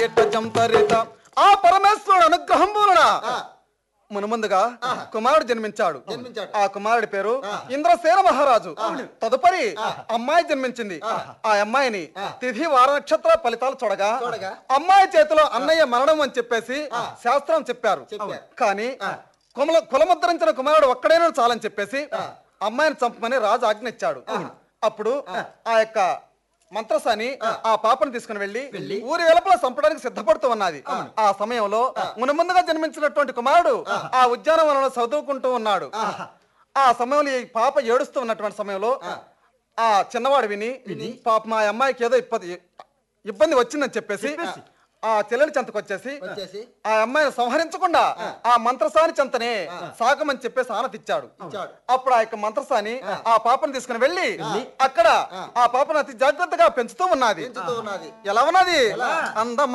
జంతరిత ఆ పరమేశ్వరుడు అనుగ్రహం వలన మునుముందుగా కుమారుడు జన్మించాడు జన్మించాడు. ఆ కుమారుడి పేరు ఇంద్రసేన మహారాజు తదుపరి అమ్మాయి జన్మించింది ఆ అమ్మాయిని తిథి వార నక్షత్ర ఫలితాలు చూడగా చూడగా. అమ్మాయి చేతిలో అన్నయ్య మరణం అని చెప్పేసి శాస్త్రం చెప్పారు చెప్పారు. కానీ కుమల కులముద్రించిన కుమారుడు ఒక్కడైనా చాలని చెప్పేసి అమ్మాయిని చంపమని రాజు ఆజ్ఞ ఇచ్చాడు అప్పుడు ఆ యొక్క మంత్రసాని ఆ పాపను తీసుకుని వెళ్ళి ఊరి వెలుపల చంపడానికి సిద్ధపడుతూ ఉన్నది ఆ సమయంలో మునుముందుగా జన్మించినటువంటి కుమారుడు ఆ ఉద్యానవనంలో చదువుకుంటూ ఉన్నాడు ఆ సమయంలో ఈ పాప ఏడుస్తూ ఉన్నటువంటి సమయంలో ఆ చిన్నవాడు విని పాప మా అమ్మాయికి ఏదో ఇబ్బంది ఇబ్బంది వచ్చిందని చెప్పేసి ఆ చెల్లెలి చెంతకు వచ్చేసి వచ్చేసి ఆ అమ్మాయిని సంహరించకుండా ఆ మంత్రసాని చెంతనే సాకమని చెప్పేసి ఆనతిచ్చాడు ఇచ్చాడు. అప్పుడు ఆ యొక్క మంత్రసాని ఆ పాపను తీసుకుని వెళ్ళి అక్కడ ఆ పాపను అతి జాగ్రత్తగా పెంచుతూ ఉన్నది పెంచుతూ ఉన్నది ఎలా ఉన్నది అందం